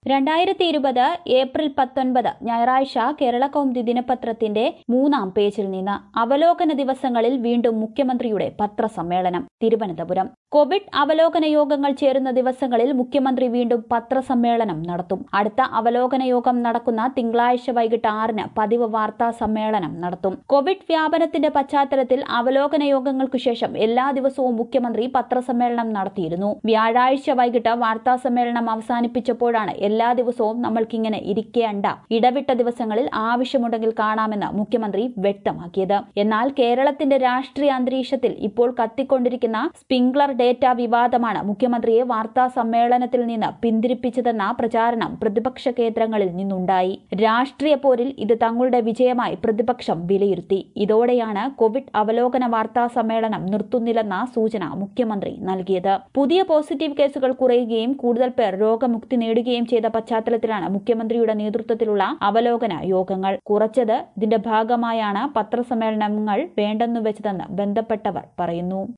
രണ്ടായിരത്തി ഇരുപത് ഏപ്രിൽ പത്തൊൻപത് ഞായറാഴ്ച കേരള കൗമുദി ദിനപത്രത്തിന്റെ മൂന്നാം പേജിൽ നിന്ന് അവലോകന ദിവസങ്ങളിൽ വീണ്ടും മുഖ്യമന്ത്രിയുടെ പത്രസമ്മേളനം തിരുവനന്തപുരം കോവിഡ് അവലോകന യോഗങ്ങൾ ചേരുന്ന ദിവസങ്ങളിൽ മുഖ്യമന്ത്രി വീണ്ടും പത്രസമ്മേളനം നടത്തും അടുത്ത അവലോകന യോഗം നടക്കുന്ന തിങ്കളാഴ്ച വൈകിട്ട് ആറിന് പതിവ് വാർത്താ സമ്മേളനം നടത്തും കോവിഡ് വ്യാപനത്തിന്റെ പശ്ചാത്തലത്തിൽ അവലോകന യോഗങ്ങൾക്കു ശേഷം എല്ലാ ദിവസവും മുഖ്യമന്ത്രി പത്രസമ്മേളനം നടത്തിയിരുന്നു വ്യാഴാഴ്ച വൈകിട്ട് വാർത്താ സമ്മേളനം അവസാനിപ്പിച്ചപ്പോഴാണ് എല്ലാ ദിവസവും നമ്മൾക്കിങ്ങനെ ഇരിക്കേണ്ട ഇടവിട്ട ദിവസങ്ങളിൽ ആവശ്യമുണ്ടെങ്കിൽ കാണാമെന്ന് മുഖ്യമന്ത്രി വ്യക്തമാക്കിയത് എന്നാൽ കേരളത്തിന്റെ രാഷ്ട്രീയ അന്തരീക്ഷത്തിൽ ഇപ്പോൾ കത്തിക്കൊണ്ടിരിക്കുന്ന സ്പിംഗ്ലർ ഡേറ്റ വിവാദമാണ് മുഖ്യമന്ത്രിയെ വാർത്താ സമ്മേളനത്തിൽ നിന്ന് പിന്തിരിപ്പിച്ചതെന്ന പ്രചാരണം പ്രതിപക്ഷ കേന്ദ്രങ്ങളിൽ നിന്നുണ്ടായി രാഷ്ട്രീയ പോരിൽ ഇത് തങ്ങളുടെ വിജയമായി പ്രതിപക്ഷം വിലയിരുത്തി ഇതോടെയാണ് കോവിഡ് അവലോകന വാർത്താ സമ്മേളനം നിർത്തുന്നില്ലെന്ന സൂചന മുഖ്യമന്ത്രി നൽകിയത് പുതിയ പോസിറ്റീവ് കേസുകൾ കുറയുകയും കൂടുതൽ പേർ രോഗമുക്തി നേടുകയും ചെയ്ത പശ്ചാത്തലത്തിലാണ് മുഖ്യമന്ത്രിയുടെ നേതൃത്വത്തിലുള്ള അവലോകന യോഗങ്ങൾ കുറച്ചത് ഇതിന്റെ ഭാഗമായാണ് പത്രസമ്മേളനങ്ങൾ വേണ്ടെന്നു വെച്ചതെന്ന് ബന്ധപ്പെട്ടവർ പറയുന്നു